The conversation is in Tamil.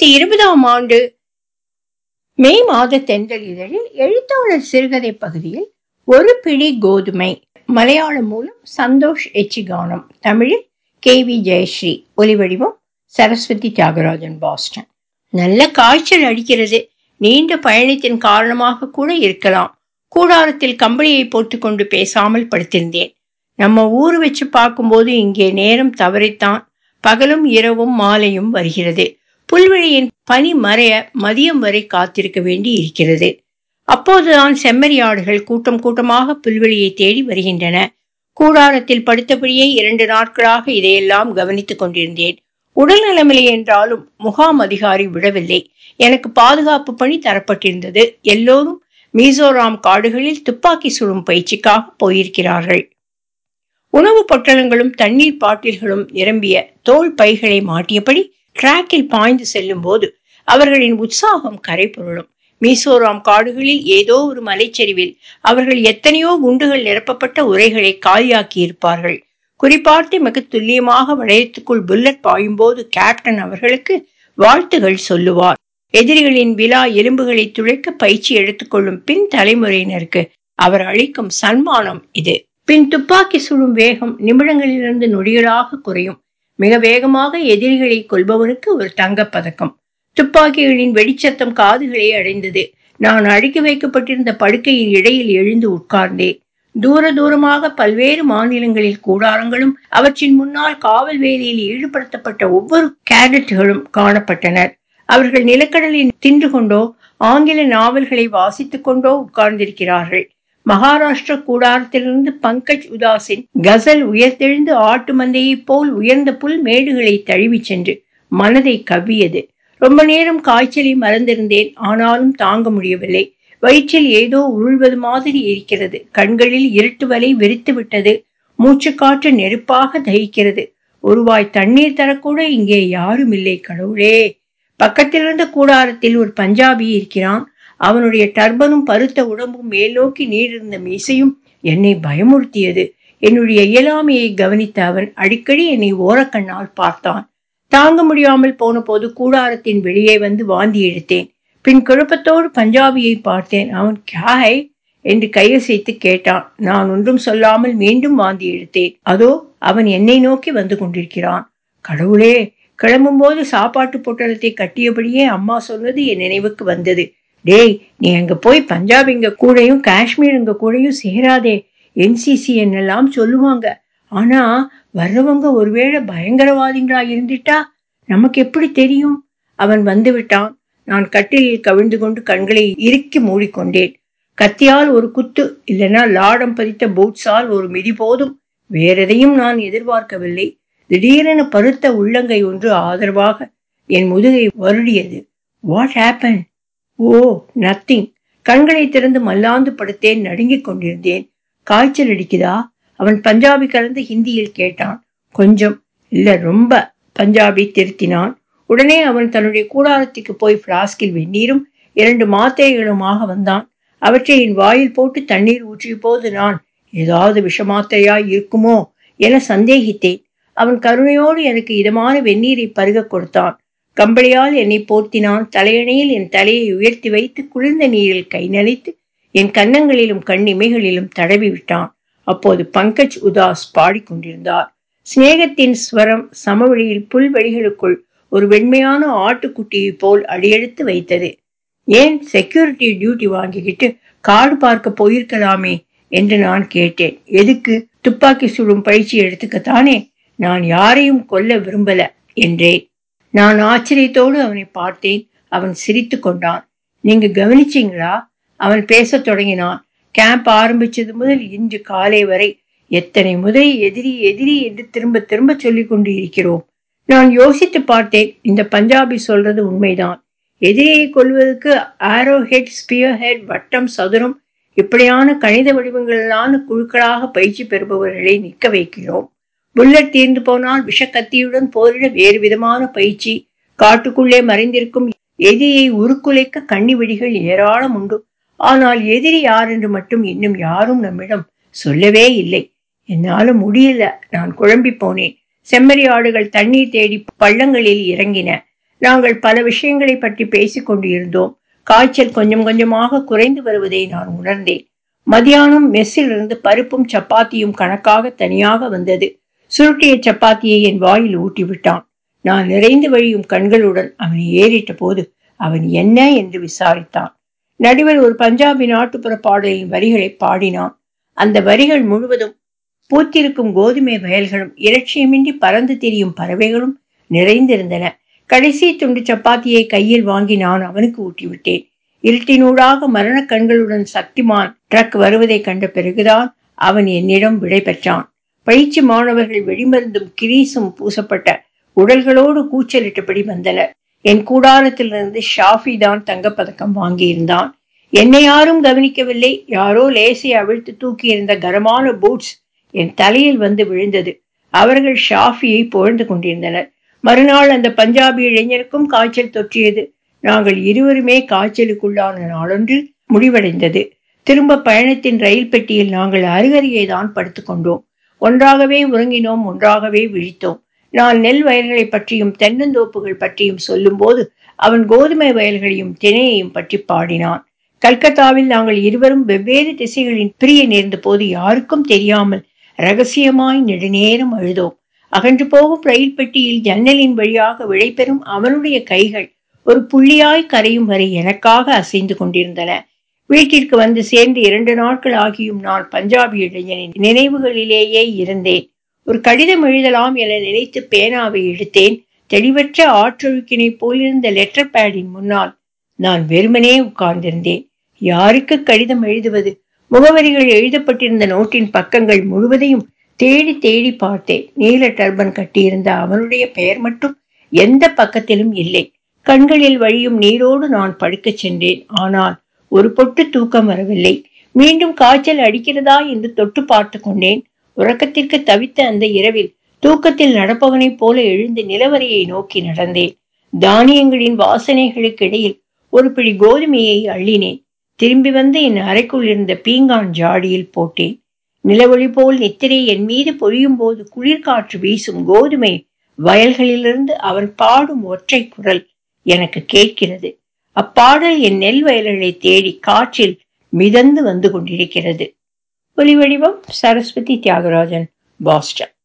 இரண்டாயிரத்தி இருபதாம் ஆண்டு மே மாத தென்றல் இதழில் எழுத்தாளர் சிறுகதை பகுதியில் ஒரு பிடி கோதுமை மலையாளம் மூலம் சந்தோஷ் எச்சிகானம் தமிழில் கே வி ஜெயஸ்ரீ ஒலிவடிவம் சரஸ்வதி தியாகராஜன் பாஸ்டன் நல்ல காய்ச்சல் அடிக்கிறது நீண்ட பயணத்தின் காரணமாக கூட இருக்கலாம் கூடாரத்தில் கம்பளியை போட்டுக்கொண்டு பேசாமல் படுத்திருந்தேன் நம்ம ஊர் வச்சு பார்க்கும்போது இங்கே நேரம் தவறித்தான் பகலும் இரவும் மாலையும் வருகிறது புல்வெளியின் பனி மறைய மதியம் வரை காத்திருக்க வேண்டி இருக்கிறது அப்போதுதான் செம்மறியாடுகள் கூட்டம் கூட்டமாக புல்வெளியை தேடி வருகின்றன கூடாரத்தில் படுத்தபடியே இரண்டு நாட்களாக இதையெல்லாம் கவனித்துக் கொண்டிருந்தேன் உடல் நலமில்லை என்றாலும் முகாம் அதிகாரி விடவில்லை எனக்கு பாதுகாப்பு பணி தரப்பட்டிருந்தது எல்லோரும் மீசோராம் காடுகளில் துப்பாக்கி சுடும் பயிற்சிக்காக போயிருக்கிறார்கள் உணவு பொட்டலங்களும் தண்ணீர் பாட்டில்களும் நிரம்பிய தோல் பைகளை மாட்டியபடி டிராக்கில் பாய்ந்து செல்லும் போது அவர்களின் உற்சாகம் கரை புரளும் மீசோராம் காடுகளில் ஏதோ ஒரு மலைச்சரிவில் அவர்கள் எத்தனையோ குண்டுகள் நிரப்பப்பட்ட உரைகளை காலியாக்கி இருப்பார்கள் குறிப்பார்த்து மிக துல்லியமாக வளையத்துக்குள் புல்லட் பாயும்போது கேப்டன் அவர்களுக்கு வாழ்த்துகள் சொல்லுவார் எதிரிகளின் விழா எலும்புகளை துளைக்க பயிற்சி எடுத்துக்கொள்ளும் பின் தலைமுறையினருக்கு அவர் அளிக்கும் சன்மானம் இது பின் துப்பாக்கி சுடும் வேகம் நிமிடங்களிலிருந்து நொடிகளாக குறையும் மிக வேகமாக எதிரிகளை கொள்பவனுக்கு ஒரு தங்கப்பதக்கம் துப்பாக்கிகளின் வெடிச்சத்தம் காதுகளை அடைந்தது நான் அடுக்கி வைக்கப்பட்டிருந்த படுக்கையின் இடையில் எழுந்து உட்கார்ந்தேன் தூர தூரமாக பல்வேறு மாநிலங்களில் கூடாரங்களும் அவற்றின் முன்னால் காவல் வேலையில் ஈடுபடுத்தப்பட்ட ஒவ்வொரு கேடட்டுகளும் காணப்பட்டனர் அவர்கள் நிலக்கடலில் தின்று கொண்டோ ஆங்கில நாவல்களை வாசித்துக் கொண்டோ உட்கார்ந்திருக்கிறார்கள் மகாராஷ்டிர கூடாரத்திலிருந்து பங்கஜ் உதாஸின் கசல் உயர்த்தெழுந்து ஆட்டு மந்தையைப் போல் உயர்ந்த புல் மேடுகளை தழுவி சென்று மனதை கவ்வியது ரொம்ப நேரம் காய்ச்சலை மறந்திருந்தேன் ஆனாலும் தாங்க முடியவில்லை வயிற்றில் ஏதோ உருள்வது மாதிரி இருக்கிறது கண்களில் இருட்டு வலை விரித்து விட்டது மூச்சுக்காற்று நெருப்பாக தகிக்கிறது ஒருவாய் தண்ணீர் தரக்கூட இங்கே யாரும் இல்லை கடவுளே பக்கத்தில் இருந்த கூடாரத்தில் ஒரு பஞ்சாபி இருக்கிறான் அவனுடைய டர்பனும் பருத்த உடம்பும் மேல் நோக்கி நீடிருந்த மீசையும் என்னை பயமுறுத்தியது என்னுடைய இயலாமையை கவனித்த அவன் அடிக்கடி என்னை ஓரக்கண்ணால் பார்த்தான் தாங்க முடியாமல் போன போது கூடாரத்தின் வெளியே வந்து வாந்தி எடுத்தேன் பின் குழப்பத்தோடு பஞ்சாபியை பார்த்தேன் அவன் கியாய் என்று கையசைத்து கேட்டான் நான் ஒன்றும் சொல்லாமல் மீண்டும் வாந்தி எடுத்தேன் அதோ அவன் என்னை நோக்கி வந்து கொண்டிருக்கிறான் கடவுளே கிளம்பும்போது சாப்பாட்டு பொட்டலத்தை கட்டியபடியே அம்மா சொன்னது என் நினைவுக்கு வந்தது டேய் நீ அங்க போய் பஞ்சாபிங்க கூடயும் காஷ்மீருங்க கூடயும் சேராதே என்சிசி என்னெல்லாம் சொல்லுவாங்க ஆனா வர்றவங்க ஒருவேளை பயங்கரவாதிகளா இருந்துட்டா நமக்கு எப்படி தெரியும் அவன் வந்து விட்டான் நான் கட்டிலில் கவிழ்ந்து கொண்டு கண்களை இறுக்கி மூடிக்கொண்டேன் கத்தியால் ஒரு குத்து இல்லைன்னா லாடம் பதித்த பூட்ஸால் ஒரு மிதி போதும் வேறெதையும் நான் எதிர்பார்க்கவில்லை திடீரென பருத்த உள்ளங்கை ஒன்று ஆதரவாக என் முதுகை வருடியது வாட் ஹேப்பன் ஓ நத்திங் கண்களை திறந்து மல்லாந்து படுத்தேன் நடுங்கிக் கொண்டிருந்தேன் காய்ச்சல் அடிக்குதா அவன் பஞ்சாபி கலந்து ஹிந்தியில் கேட்டான் கொஞ்சம் இல்ல ரொம்ப பஞ்சாபி திருத்தினான் உடனே அவன் தன்னுடைய கூடாரத்துக்கு போய் பிளாஸ்கில் வெந்நீரும் இரண்டு மாத்திரைகளுமாக வந்தான் அவற்றை என் வாயில் போட்டு தண்ணீர் ஊற்றிய போது நான் ஏதாவது விஷமாத்திரையாய் இருக்குமோ என சந்தேகித்தேன் அவன் கருணையோடு எனக்கு இதமான வெந்நீரை பருக கொடுத்தான் கம்பளியால் என்னை போர்த்தினான் தலையணையில் என் தலையை உயர்த்தி வைத்து குளிர்ந்த நீரில் கை நனைத்து என் கன்னங்களிலும் கண்ணிமைகளிலும் தடவி விட்டான் அப்போது பங்கஜ் உதாஸ் பாடிக்கொண்டிருந்தார் சிநேகத்தின் ஸ்வரம் சமவெளியில் புல்வெளிகளுக்குள் ஒரு வெண்மையான ஆட்டுக்குட்டியை போல் அடியெடுத்து வைத்தது ஏன் செக்யூரிட்டி டியூட்டி வாங்கிக்கிட்டு காடு பார்க்க போயிருக்கலாமே என்று நான் கேட்டேன் எதுக்கு துப்பாக்கி சுடும் பயிற்சி எடுத்துக்கத்தானே நான் யாரையும் கொல்ல விரும்பல என்றேன் நான் ஆச்சரியத்தோடு அவனை பார்த்தேன் அவன் சிரித்து கொண்டான் நீங்க கவனிச்சீங்களா அவன் பேசத் தொடங்கினான் கேம்ப் ஆரம்பிச்சது முதல் இன்று காலை வரை எத்தனை முறை எதிரி எதிரி என்று திரும்ப திரும்ப சொல்லிக் கொண்டு இருக்கிறோம் நான் யோசித்து பார்த்தேன் இந்த பஞ்சாபி சொல்றது உண்மைதான் எதிரியை கொள்வதற்கு ஆரோ ஹெட் ஸ்பியர் ஹெட் வட்டம் சதுரம் இப்படியான கணித வடிவங்களிலான குழுக்களாக பயிற்சி பெறுபவர்களை நிற்க வைக்கிறோம் புல்லட் தீர்ந்து போனால் விஷக்கத்தியுடன் போரிட வேறு விதமான பயிற்சி காட்டுக்குள்ளே மறைந்திருக்கும் எதிரியை உருக்குலைக்க கண்ணி வெடிகள் ஏராளம் உண்டு ஆனால் எதிரி யார் என்று மட்டும் இன்னும் யாரும் நம்மிடம் சொல்லவே இல்லை என்னால முடியல நான் குழம்பி போனேன் செம்மறி ஆடுகள் தண்ணீர் தேடி பள்ளங்களில் இறங்கின நாங்கள் பல விஷயங்களை பற்றி பேசிக் கொண்டிருந்தோம் காய்ச்சல் கொஞ்சம் கொஞ்சமாக குறைந்து வருவதை நான் உணர்ந்தேன் மதியானம் மெஸ்ஸிலிருந்து பருப்பும் சப்பாத்தியும் கணக்காக தனியாக வந்தது சுருட்டிய சப்பாத்தியை என் வாயில் ஊட்டி விட்டான் நான் நிறைந்து வழியும் கண்களுடன் அவனை ஏறிட்ட போது அவன் என்ன என்று விசாரித்தான் நடுவர் ஒரு பஞ்சாபி நாட்டுப்புற பாடலின் வரிகளை பாடினான் அந்த வரிகள் முழுவதும் பூத்திருக்கும் கோதுமை வயல்களும் இலட்சியமின்றி பறந்து திரியும் பறவைகளும் நிறைந்திருந்தன கடைசி துண்டு சப்பாத்தியை கையில் வாங்கி நான் அவனுக்கு ஊட்டிவிட்டேன் இருட்டினூடாக மரண கண்களுடன் சக்திமான் ட்ரக் வருவதை கண்ட பிறகுதான் அவன் என்னிடம் விடை பெற்றான் பயிற்சி மாணவர்கள் வெடிமருந்தும் கிரீசும் பூசப்பட்ட உடல்களோடு கூச்சலிட்டபடி வந்தனர் என் கூடாரத்திலிருந்து ஷாஃபி தான் தங்கப்பதக்கம் வாங்கியிருந்தான் என்னை யாரும் கவனிக்கவில்லை யாரோ லேசை அவிழ்த்து தூக்கியிருந்த கனமான பூட்ஸ் என் தலையில் வந்து விழுந்தது அவர்கள் ஷாஃபியை புகழ்ந்து கொண்டிருந்தனர் மறுநாள் அந்த பஞ்சாபி இளைஞருக்கும் காய்ச்சல் தொற்றியது நாங்கள் இருவருமே காய்ச்சலுக்குள்ளான நாளொன்றில் முடிவடைந்தது திரும்ப பயணத்தின் ரயில் பெட்டியில் நாங்கள் அருகருகே தான் படுத்துக்கொண்டோம் ஒன்றாகவே உறங்கினோம் ஒன்றாகவே விழித்தோம் நான் நெல் வயல்களை பற்றியும் தென்னந்தோப்புகள் பற்றியும் சொல்லும்போது அவன் கோதுமை வயல்களையும் திணையையும் பற்றி பாடினான் கல்கத்தாவில் நாங்கள் இருவரும் வெவ்வேறு திசைகளின் பிரிய நேர்ந்த போது யாருக்கும் தெரியாமல் ரகசியமாய் நெடுநேரம் அழுதோம் அகன்று போகும் ரயில் பெட்டியில் ஜன்னலின் வழியாக விடைபெறும் அவனுடைய கைகள் ஒரு புள்ளியாய் கரையும் வரை எனக்காக அசைந்து கொண்டிருந்தன வீட்டிற்கு வந்து சேர்ந்து இரண்டு நாட்கள் ஆகியும் நான் பஞ்சாபி இளைஞனின் நினைவுகளிலேயே இருந்தேன் ஒரு கடிதம் எழுதலாம் என நினைத்து பேனாவை எடுத்தேன் தெளிவற்ற ஆற்றொழுக்கினை போலிருந்த லெட்டர் பேடின் முன்னால் நான் வெறுமனே உட்கார்ந்திருந்தேன் யாருக்கு கடிதம் எழுதுவது முகவரிகள் எழுதப்பட்டிருந்த நோட்டின் பக்கங்கள் முழுவதையும் தேடி தேடி பார்த்தேன் நீல டர்பன் கட்டியிருந்த அவனுடைய பெயர் மட்டும் எந்த பக்கத்திலும் இல்லை கண்களில் வழியும் நீரோடு நான் படுக்கச் சென்றேன் ஆனால் ஒரு பொட்டு தூக்கம் வரவில்லை மீண்டும் காய்ச்சல் அடிக்கிறதா என்று தொட்டு பார்த்து கொண்டேன் உறக்கத்திற்கு தவித்த அந்த இரவில் தூக்கத்தில் நடப்பவனைப் போல எழுந்து நிலவரையை நோக்கி நடந்தேன் தானியங்களின் வாசனைகளுக்கு இடையில் ஒரு பிடி கோதுமையை அள்ளினேன் திரும்பி வந்து என் அறைக்குள் இருந்த பீங்கான் ஜாடியில் போட்டேன் நிலவொளி போல் நித்திரை என் மீது பொழியும் போது குளிர்காற்று வீசும் கோதுமை வயல்களிலிருந்து அவன் பாடும் ஒற்றை குரல் எனக்கு கேட்கிறது அப்பாடல் என் நெல் வயல்களை தேடி காற்றில் மிதந்து வந்து கொண்டிருக்கிறது ஒலி வடிவம் சரஸ்வதி தியாகராஜன் பாஸ்டன்